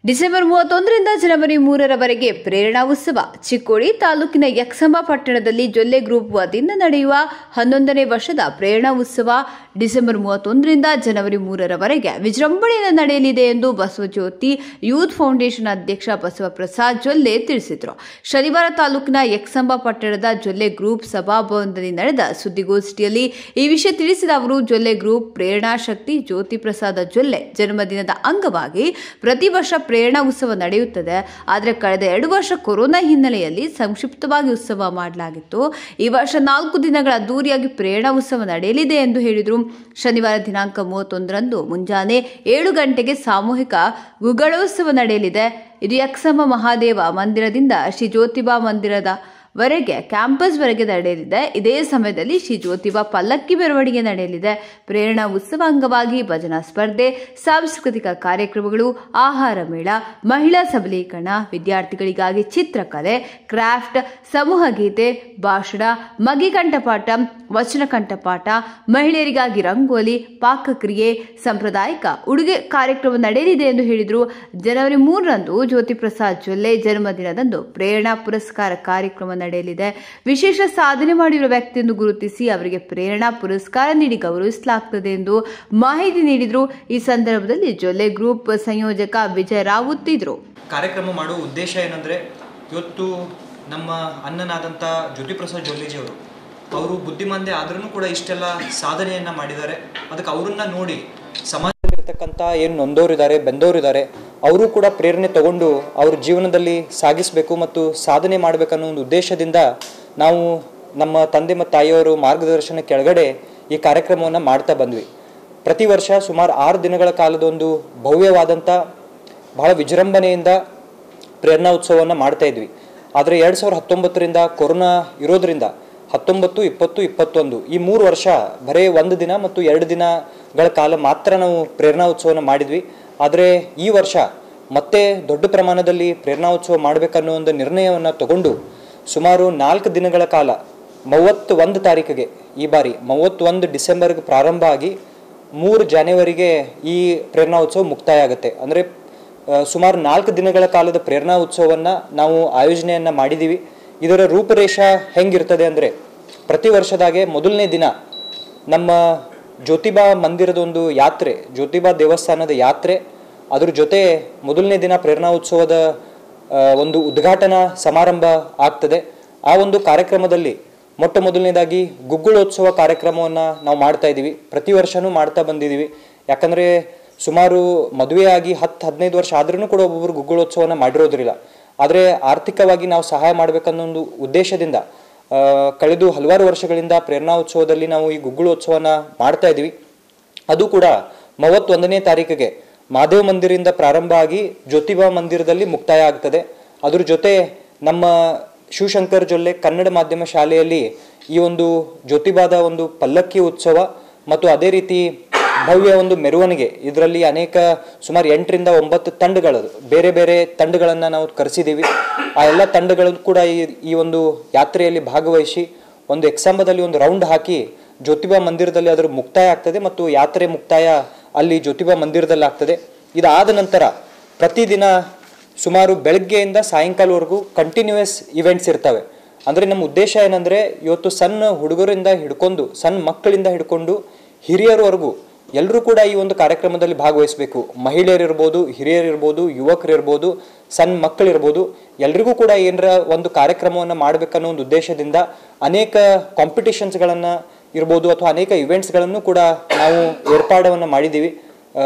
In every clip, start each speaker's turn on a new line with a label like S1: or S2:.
S1: December ಮೂವತ್ತೊಂದರಿಂದ ಜನವರಿ ಮೂರರವರೆಗೆ ಪ್ರೇರಣಾ ಉತ್ಸವ ಚಿಕ್ಕೋಡಿ ತಾಲೂಕಿನ ಯಕ್ಸಂಬ ಪಟ್ಟಣದಲ್ಲಿ ಜೊಲ್ಲೆ ಗ್ರೂಪ್ ವತಿಯಿಂದ ನಡೆಯುವ ಹನ್ನೊಂದನೇ ವರ್ಷದ ಪ್ರೇರಣಾ ಉತ್ಸವ ಡಿಸೆಂಬರ್ ಮೂವತ್ತೊಂದರಿಂದ ಜನವರಿ ಮೂರರವರೆಗೆ ವಿಜೃಂಭಣೆಯಿಂದ ನಡೆಯಲಿದೆ ಎಂದು ಬಸವಜ್ಯೋತಿ ಯೂತ್ ಫೌಂಡೇಶನ್ ಅಧ್ಯಕ್ಷ ಬಸವಪ್ರಸಾದ್ ಜೊಲ್ಲೆ ತಿಳಿಸಿದರು ಶನಿವಾರ ತಾಲೂಕಿನ ಯಕ್ಸಂಬ ಪಟ್ಟಣದ ಜೊಲ್ಲೆ ಗ್ರೂಪ್ ಸಭಾಭವನದಲ್ಲಿ ನಡೆದ ಸುದ್ದಿಗೋಷ್ಠಿಯಲ್ಲಿ ಈ ವಿಷಯ ತಿಳಿಸಿದ ಅವರು ಜೊಲ್ಲೆ ಗ್ರೂಪ್ ಪ್ರೇರಣಾ ಶಕ್ತಿ ಜ್ಯೋತಿ ಪ್ರಸಾದ ಜೊಲ್ಲೆ ಜನ್ಮದಿನದ ಅಂಗವಾಗಿ ಪ್ರತಿ ವರ್ಷ ಪ್ರೇರಣಾ ಉತ್ಸವ ನಡೆಯುತ್ತದೆ ಆದರೆ ಕಳೆದ ಎರಡು ವರ್ಷ ಕೊರೋನಾ ಹಿನ್ನೆಲೆಯಲ್ಲಿ ಸಂಕ್ಷಿಪ್ತವಾಗಿ ಉತ್ಸವ ಮಾಡಲಾಗಿತ್ತು ಈ ವರ್ಷ ನಾಲ್ಕು ದಿನಗಳ ಅದ್ದೂರಿಯಾಗಿ ಪ್ರೇರಣಾ ಉತ್ಸವ ನಡೆಯಲಿದೆ ಎಂದು ಹೇಳಿದರು ಶನಿವಾರ ದಿನಾಂಕ ಮೂವತ್ತೊಂದರಂದು ಮುಂಜಾನೆ ಏಳು ಗಂಟೆಗೆ ಸಾಮೂಹಿಕ ಗುಗಳೋತ್ಸವ ನಡೆಯಲಿದೆ ಇದು ಯಕ್ಷಮ ಮಹಾದೇವ ಮಂದಿರದಿಂದ ಶ್ರೀ ಜ್ಯೋತಿಬಾ ಮಂದಿರದ ವರೆಗೆ ಕ್ಯಾಂಪಸ್ವರೆಗೆ ನಡೆಯಲಿದೆ ಇದೇ ಸಮಯದಲ್ಲಿ ಶ್ರೀ ಜ್ಯೋತಿಬಾ ಪಲ್ಲಕ್ಕಿ ಮೆರವಣಿಗೆ ನಡೆಯಲಿದೆ ಪ್ರೇರಣಾ ಉತ್ಸವ ಅಂಗವಾಗಿ ಭಜನಾ ಸ್ಪರ್ಧೆ ಸಾಂಸ್ಕೃತಿಕ ಕಾರ್ಯಕ್ರಮಗಳು ಆಹಾರ ಮೇಳ ಮಹಿಳಾ ಸಬಲೀಕರಣ ವಿದ್ಯಾರ್ಥಿಗಳಿಗಾಗಿ ಚಿತ್ರಕಲೆ ಕ್ರಾಫ್ಟ್ ಸಮೂಹ ಗೀತೆ ಭಾಷಣ ಮಗಿ ಕಂಠಪಾಠ ವಚನ ಕಂಠಪಾಠ ಮಹಿಳೆಯರಿಗಾಗಿ ರಂಗೋಲಿ ಪಾಕಕ್ರಿಯೆ ಸಾಂಪ್ರದಾಯಿಕ ಉಡುಗೆ ಕಾರ್ಯಕ್ರಮ ನಡೆಯಲಿದೆ ಎಂದು ಹೇಳಿದರು ಜನವರಿ ಮೂರರಂದು ಜ್ಯೋತಿ ಪ್ರಸಾದ್ ಜೊಲ್ಲೆ ಜನ್ಮದಿನದಂದು ಪ್ರೇರಣಾ ಪುರಸ್ಕಾರ ಕಾರ್ಯಕ್ರಮ ನಡೆಯಲಿದೆ ವಿಶೇಷ ಸಾಧನೆ ಮಾಡಿರುವ ವ್ಯಕ್ತಿಯನ್ನು ಗುರುತಿಸಿ ಅವರಿಗೆ ಪ್ರೇರಣಾ ಪುರಸ್ಕಾರ ನೀಡಿ ಗೌರವಿಸಲಾಗುತ್ತದೆ ಎಂದು ಮಾಹಿತಿ ನೀಡಿದರು ಈ ಸಂದರ್ಭದಲ್ಲಿ ಜೊಲ್ಲೆ ಗ್ರೂಪ್ ಸಂಯೋಜಕ ವಿಜಯ ರಾವುತ್ ಇದ್ರು
S2: ಕಾರ್ಯಕ್ರಮ ಮಾಡುವ ಉದ್ದೇಶ ಏನಂದರೆ ಇವತ್ತು ನಮ್ಮ ಅನ್ನನಾದಂಥ ಜ್ಯೋತಿಪ್ರಸಾದ್ ಜೊಲ್ಲೆಜಿಯವರು ಅವರು ಬುದ್ಧಿಮಾಂದ್ಯ ಆದ್ರೂ ಕೂಡ ಇಷ್ಟೆಲ್ಲ ಸಾಧನೆಯನ್ನು ಮಾಡಿದ್ದಾರೆ ಅದಕ್ಕೆ ಅವರನ್ನ ನೋಡಿ ಸಮಾಜದಲ್ಲಿರ್ತಕ್ಕಂಥ ಏನು ನೊಂದೋರಿದ್ದಾರೆ ಬೆಂದೋರಿದ್ದಾರೆ ಅವರು ಕೂಡ ಪ್ರೇರಣೆ ತಗೊಂಡು ಅವ್ರ ಜೀವನದಲ್ಲಿ ಸಾಗಿಸಬೇಕು ಮತ್ತು ಸಾಧನೆ ಮಾಡಬೇಕನ್ನೋ ಒಂದು ಉದ್ದೇಶದಿಂದ ನಾವು ನಮ್ಮ ತಂದೆ ಮತ್ತು ತಾಯಿಯವರು ಮಾರ್ಗದರ್ಶನ ಕೆಳಗಡೆ ಈ ಕಾರ್ಯಕ್ರಮವನ್ನು ಮಾಡ್ತಾ ಬಂದ್ವಿ ಪ್ರತಿ ವರ್ಷ ಸುಮಾರು ಆರು ದಿನಗಳ ಕಾಲದ ಒಂದು ಭವ್ಯವಾದಂಥ ಬಹಳ ವಿಜೃಂಭಣೆಯಿಂದ ಪ್ರೇರಣಾ ಉತ್ಸವವನ್ನು ಮಾಡ್ತಾ ಇದ್ವಿ ಆದರೆ ಎರಡು ಸಾವಿರದ ಹತ್ತೊಂಬತ್ತರಿಂದ ಕೊರೋನಾ ಇರೋದ್ರಿಂದ ಹತ್ತೊಂಬತ್ತು ಇಪ್ಪತ್ತು ಇಪ್ಪತ್ತೊಂದು ಈ ಮೂರು ವರ್ಷ ಬರೀ ಒಂದು ದಿನ ಮತ್ತು ಎರಡು ದಿನಗಳ ಕಾಲ ಮಾತ್ರ ನಾವು ಪ್ರೇರಣಾ ಉತ್ಸವನ ಮಾಡಿದ್ವಿ ಆದರೆ ಈ ವರ್ಷ ಮತ್ತೆ ದೊಡ್ಡ ಪ್ರಮಾಣದಲ್ಲಿ ಪ್ರೇರಣಾ ಉತ್ಸವ ಮಾಡಬೇಕನ್ನೋ ಒಂದು ನಿರ್ಣಯವನ್ನು ತಗೊಂಡು ಸುಮಾರು ನಾಲ್ಕು ದಿನಗಳ ಕಾಲ ಮೂವತ್ತು ಒಂದು ತಾರೀಕಿಗೆ ಈ ಬಾರಿ ಮೂವತ್ತೊಂದು ಡಿಸೆಂಬರ್ಗೆ ಪ್ರಾರಂಭ ಆಗಿ ಮೂರು ಜಾನ್ವರಿಗೆ ಈ ಪ್ರೇರಣಾ ಉತ್ಸವ ಮುಕ್ತಾಯ ಆಗುತ್ತೆ ಅಂದರೆ ಸುಮಾರು ನಾಲ್ಕು ದಿನಗಳ ಕಾಲದ ಪ್ರೇರಣಾ ಉತ್ಸವವನ್ನು ನಾವು ಆಯೋಜನೆಯನ್ನು ಮಾಡಿದ್ದೀವಿ ಇದರ ರೂಪರೇಷ ಹೆಂಗಿರ್ತದೆ ಅಂದರೆ ಪ್ರತಿ ವರ್ಷದಾಗೆ ಮೊದಲನೇ ದಿನ ನಮ್ಮ ಜ್ಯೋತಿಬಾ ಮಂದಿರದ ಒಂದು ಯಾತ್ರೆ ಜ್ಯೋತಿಬಾ ದೇವಸ್ಥಾನದ ಯಾತ್ರೆ ಅದ್ರ ಜೊತೆ ಮೊದಲನೇ ದಿನ ಪ್ರೇರಣಾ ಉತ್ಸವದ ಆ, ಒಂದು ಉದ್ಘಾಟನಾ ಸಮಾರಂಭ ಆಗ್ತದೆ ಆ ಒಂದು ಕಾರ್ಯಕ್ರಮದಲ್ಲಿ ಮೊಟ್ಟ ಮೊದಲನೇದಾಗಿ ಗುಗ್ಗುಳೋತ್ಸವ ಕಾರ್ಯಕ್ರಮವನ್ನು ನಾವು ಮಾಡ್ತಾ ಇದ್ದೀವಿ ಪ್ರತಿ ವರ್ಷನೂ ಮಾಡ್ತಾ ಬಂದಿದ್ದೀವಿ ಯಾಕಂದರೆ ಸುಮಾರು ಮದುವೆಯಾಗಿ ಹತ್ತು ಹದಿನೈದು ವರ್ಷ ಆದ್ರೂ ಕೂಡ ಒಬ್ಬೊಬ್ಬರು ಗುಗ್ಗುಳೋತ್ಸವನ ಮಾಡಿರೋದ್ರಿಲ್ಲ ಆದರೆ ಆರ್ಥಿಕವಾಗಿ ನಾವು ಸಹಾಯ ಮಾಡಬೇಕನ್ನೋ ಒಂದು ಉದ್ದೇಶದಿಂದ ಆ, ಕಳೆದು ಹಲವಾರು ವರ್ಷಗಳಿಂದ ಪ್ರೇರಣಾ ಉತ್ಸವದಲ್ಲಿ ನಾವು ಈ ಗುಗ್ಗುಳೋತ್ಸವನ ಮಾಡ್ತಾ ಇದ್ದೀವಿ ಅದು ಕೂಡ ಮೂವತ್ತೊಂದನೇ ತಾರೀಕಿಗೆ ಮಾದೇವ್ ಮಂದಿರಿಂದ ಪ್ರಾರಂಭ ಆಗಿ ಜ್ಯೋತಿಬಾ ಮಂದಿರದಲ್ಲಿ ಮುಕ್ತಾಯ ಆಗ್ತದೆ ಅದ್ರ ಜೊತೆ ನಮ್ಮ ಶಿವಶಂಕರ್ ಜೊಲ್ಲೆ ಕನ್ನಡ ಮಾಧ್ಯಮ ಶಾಲೆಯಲ್ಲಿ ಈ ಒಂದು ಜ್ಯೋತಿಬಾದ ಒಂದು ಪಲ್ಲಕ್ಕಿ ಉತ್ಸವ ಮತ್ತು ಅದೇ ರೀತಿ ಭವ್ಯ ಒಂದು ಮೆರವಣಿಗೆ ಇದರಲ್ಲಿ ಅನೇಕ ಸುಮಾರು ಎಂಟರಿಂದ ಒಂಬತ್ತು ತಂಡಗಳು ಬೇರೆ ಬೇರೆ ತಂಡಗಳನ್ನು ನಾವು ಕರೆಸಿದ್ದೀವಿ ಆ ಎಲ್ಲ ತಂಡಗಳು ಕೂಡ ಈ ಈ ಒಂದು ಯಾತ್ರೆಯಲ್ಲಿ ಭಾಗವಹಿಸಿ ಒಂದು ಎಕ್ಸಾಂಬದಲ್ಲಿ ಒಂದು ರೌಂಡ್ ಹಾಕಿ ಜ್ಯೋತಿಬಾ ಮಂದಿರದಲ್ಲಿ ಅದರ ಮುಕ್ತಾಯ ಆಗ್ತದೆ ಮತ್ತು ಯಾತ್ರೆ ಮುಕ್ತಾಯ ಅಲ್ಲಿ ಜ್ಯೋತಿಬಾ ಮಂದಿರದಲ್ಲಿ ಆಗ್ತದೆ ಇದಾದ ನಂತರ ಪ್ರತಿದಿನ ಸುಮಾರು ಬೆಳಗ್ಗೆಯಿಂದ ಸಾಯಂಕಾಲವರೆಗೂ ಕಂಟಿನ್ಯೂಯಸ್ ಇವೆಂಟ್ಸ್ ಇರ್ತವೆ ಅಂದರೆ ನಮ್ಮ ಉದ್ದೇಶ ಏನಂದರೆ ಇವತ್ತು ಸಣ್ಣ ಹುಡುಗರಿಂದ ಹಿಡ್ಕೊಂಡು ಸಣ್ಣ ಮಕ್ಕಳಿಂದ ಹಿಡ್ಕೊಂಡು ಹಿರಿಯರವರೆಗೂ ಎಲ್ಲರೂ ಕೂಡ ಈ ಒಂದು ಕಾರ್ಯಕ್ರಮದಲ್ಲಿ ಭಾಗವಹಿಸಬೇಕು ಮಹಿಳೆಯರಿರ್ಬೋದು ಹಿರಿಯರಿರ್ಬೋದು ಯುವಕರಿರ್ಬೋದು ಸಣ್ಣ ಮಕ್ಕಳಿರ್ಬೋದು ಎಲ್ರಿಗೂ ಕೂಡ ಏನರ ಒಂದು ಕಾರ್ಯಕ್ರಮವನ್ನು ಮಾಡಬೇಕನ್ನೋ ಒಂದು ಉದ್ದೇಶದಿಂದ ಅನೇಕ ಕಾಂಪಿಟಿಷನ್ಸ್ಗಳನ್ನು ಇರ್ಬೋದು ಅಥವಾ ಅನೇಕ ಇವೆಂಟ್ಸ್ಗಳನ್ನು ಕೂಡ ನಾವು ಏರ್ಪಾಡವನ್ನು ಮಾಡಿದ್ದೀವಿ ಆ,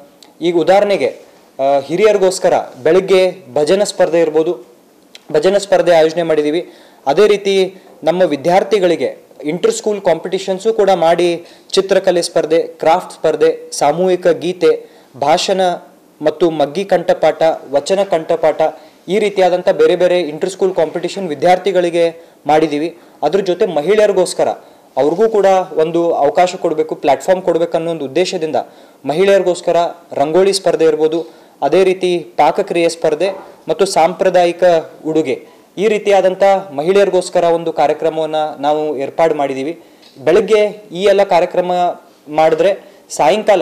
S2: ಈಗ ಉದಾಹರಣೆಗೆ ಆ, ಹಿರಿಯರಿಗೋಸ್ಕರ ಬೆಳಗ್ಗೆ ಭಜನ ಸ್ಪರ್ಧೆ ಇರ್ಬೋದು ಭಜನ ಸ್ಪರ್ಧೆ ಆಯೋಜನೆ ಮಾಡಿದ್ದೀವಿ ಅದೇ ರೀತಿ ನಮ್ಮ ವಿದ್ಯಾರ್ಥಿಗಳಿಗೆ ಇಂಟರ್ ಸ್ಕೂಲ್ ಕಾಂಪಿಟಿಷನ್ಸು ಕೂಡ ಮಾಡಿ ಚಿತ್ರಕಲೆ ಸ್ಪರ್ಧೆ ಕ್ರಾಫ್ಟ್ ಸ್ಪರ್ಧೆ ಸಾಮೂಹಿಕ ಗೀತೆ ಭಾಷಣ ಮತ್ತು ಮಗ್ಗಿ ಕಂಠಪಾಠ ವಚನ ಕಂಠಪಾಠ ಈ ರೀತಿಯಾದಂಥ ಬೇರೆ ಬೇರೆ ಇಂಟರ್ ಸ್ಕೂಲ್ ಕಾಂಪಿಟಿಷನ್ ವಿದ್ಯಾರ್ಥಿಗಳಿಗೆ ಮಾಡಿದ್ದೀವಿ ಅದ್ರ ಜೊತೆ ಮಹಿಳೆಯರಿಗೋಸ್ಕರ ಅವ್ರಿಗೂ ಕೂಡ ಒಂದು ಅವಕಾಶ ಕೊಡಬೇಕು ಪ್ಲ್ಯಾಟ್ಫಾರ್ಮ್ ಕೊಡಬೇಕನ್ನೋ ಒಂದು ಉದ್ದೇಶದಿಂದ ಮಹಿಳೆಯರಿಗೋಸ್ಕರ ರಂಗೋಲಿ ಸ್ಪರ್ಧೆ ಇರ್ಬೋದು ಅದೇ ರೀತಿ ಪಾಕಕ್ರಿಯೆ ಸ್ಪರ್ಧೆ ಮತ್ತು ಸಾಂಪ್ರದಾಯಿಕ ಉಡುಗೆ ಈ ರೀತಿಯಾದಂಥ ಮಹಿಳೆಯರಿಗೋಸ್ಕರ ಒಂದು ಕಾರ್ಯಕ್ರಮವನ್ನು ನಾವು ಏರ್ಪಾಡು ಮಾಡಿದ್ದೀವಿ ಬೆಳಗ್ಗೆ ಈ ಎಲ್ಲ ಕಾರ್ಯಕ್ರಮ ಮಾಡಿದ್ರೆ ಸಾಯಂಕಾಲ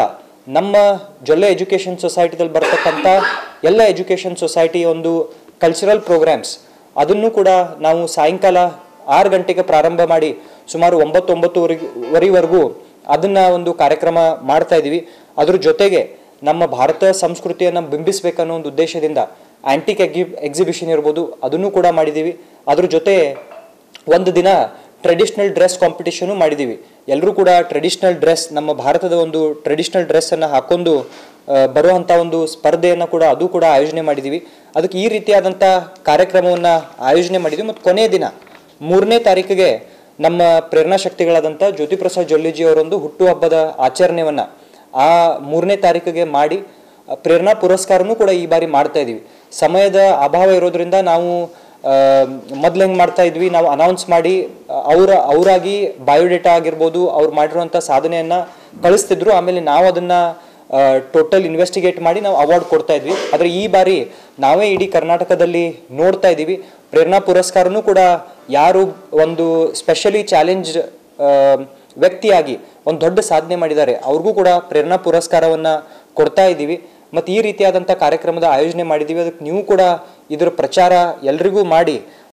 S2: ನಮ್ಮ ಜೊಲ್ಲೆ ಎಜುಕೇಷನ್ ಸೊಸೈಟಿದಲ್ಲಿ ಬರ್ತಕ್ಕಂಥ ಎಲ್ಲ ಎಜುಕೇಷನ್ ಸೊಸೈಟಿ ಒಂದು ಕಲ್ಚರಲ್ ಪ್ರೋಗ್ರಾಮ್ಸ್ ಅದನ್ನು ಕೂಡ ನಾವು ಸಾಯಂಕಾಲ ಆರು ಗಂಟೆಗೆ ಪ್ರಾರಂಭ ಮಾಡಿ ಸುಮಾರು ಒಂಬತ್ತು ಒಂಬತ್ತುವರೆಗೆ ವರೆವರೆಗೂ ಅದನ್ನ ಒಂದು ಕಾರ್ಯಕ್ರಮ ಮಾಡ್ತಾ ಇದ್ದೀವಿ ಅದ್ರ ಜೊತೆಗೆ ನಮ್ಮ ಭಾರತ ಸಂಸ್ಕೃತಿಯನ್ನು ಬಿಂಬಿಸ್ಬೇಕನ್ನೋ ಒಂದು ಉದ್ದೇಶದಿಂದ ಆಂಟಿಕ್ ಎಗ್ಗಿ ಎಕ್ಸಿಬಿಷನ್ ಇರ್ಬೋದು ಅದನ್ನು ಕೂಡ ಮಾಡಿದ್ದೀವಿ ಅದ್ರ ಜೊತೆ ಒಂದು ದಿನ ಟ್ರೆಡಿಷ್ನಲ್ ಡ್ರೆಸ್ ಕಾಂಪಿಟಿಷನು ಮಾಡಿದ್ದೀವಿ ಎಲ್ಲರೂ ಕೂಡ ಟ್ರೆಡಿಷ್ನಲ್ ಡ್ರೆಸ್ ನಮ್ಮ ಭಾರತದ ಒಂದು ಟ್ರೆಡಿಷ್ನಲ್ ಡ್ರೆಸ್ಸನ್ನು ಹಾಕೊಂಡು ಆ, ಬರುವಂಥ ಒಂದು ಸ್ಪರ್ಧೆಯನ್ನು ಕೂಡ ಅದು ಕೂಡ ಆಯೋಜನೆ ಮಾಡಿದ್ದೀವಿ ಅದಕ್ಕೆ ಈ ರೀತಿಯಾದಂಥ ಕಾರ್ಯಕ್ರಮವನ್ನು ಆಯೋಜನೆ ಮಾಡಿದ್ದೀವಿ ಮತ್ತು ಕೊನೆಯ ದಿನ ಮೂರನೇ ತಾರೀಕಿಗೆ ನಮ್ಮ ಪ್ರೇರಣಾ ಶಕ್ತಿಗಳಾದಂಥ ಜ್ಯೋತಿ ಪ್ರಸಾದ್ ಜೊಲ್ಲೆಜಿ ಅವರೊಂದು ಹುಟ್ಟುಹಬ್ಬದ ಆಚರಣೆಯನ್ನು ಆ ಮೂರನೇ ತಾರೀಕಿಗೆ ಮಾಡಿ ಆ, ಪ್ರೇರಣಾ ಪುರಸ್ಕಾರನೂ ಕೂಡ ಈ ಬಾರಿ ಮಾಡ್ತಾ ಇದ್ದೀವಿ ಸಮಯದ ಅಭಾವ ಇರೋದ್ರಿಂದ ನಾವು ಮೊದ್ಲು ಹೆಂಗೆ ಮಾಡ್ತಾ ಇದ್ವಿ ನಾವು ಅನೌನ್ಸ್ ಮಾಡಿ ಆ, ಅವರ ಅವರಾಗಿ ಬಯೋಡೇಟಾ ಆಗಿರ್ಬೋದು ಅವ್ರು ಮಾಡಿರುವಂಥ ಸಾಧನೆಯನ್ನು ಕಳಿಸ್ತಿದ್ರು ಆಮೇಲೆ ನಾವು ಅದನ್ನು ಟೋಟಲ್ ಇನ್ವೆಸ್ಟಿಗೇಟ್ ಮಾಡಿ ನಾವು ಅವಾರ್ಡ್ ಕೊಡ್ತಾ ಇದ್ವಿ ಆದರೆ ಈ ಬಾರಿ ನಾವೇ ಇಡೀ ಕರ್ನಾಟಕದಲ್ಲಿ ನೋಡ್ತಾ ಇದ್ದೀವಿ ಪ್ರೇರಣಾ ಪುರಸ್ಕಾರನೂ ಕೂಡ ಯಾರು ಒಂದು ಸ್ಪೆಷಲಿ ಚಾಲೆಂಜ್ ವ್ಯಕ್ತಿಯಾಗಿ ಒಂದು ದೊಡ್ಡ ಸಾಧನೆ ಮಾಡಿದ್ದಾರೆ ಅವ್ರಿಗೂ ಕೂಡ ಪ್ರೇರಣಾ ಪುರಸ್ಕಾರವನ್ನು ಕೊಡ್ತಾ ಇದ್ದೀವಿ ಮತ್ತು ಈ ರೀತಿಯಾದಂಥ ಕಾರ್ಯಕ್ರಮದ ಆಯೋಜನೆ ಮಾಡಿದ್ದೀವಿ ಅದಕ್ಕೆ ನೀವು ಕೂಡ ಇದರ ಪ್ರಚಾರ ಎಲ್ರಿಗೂ ಮಾಡಿ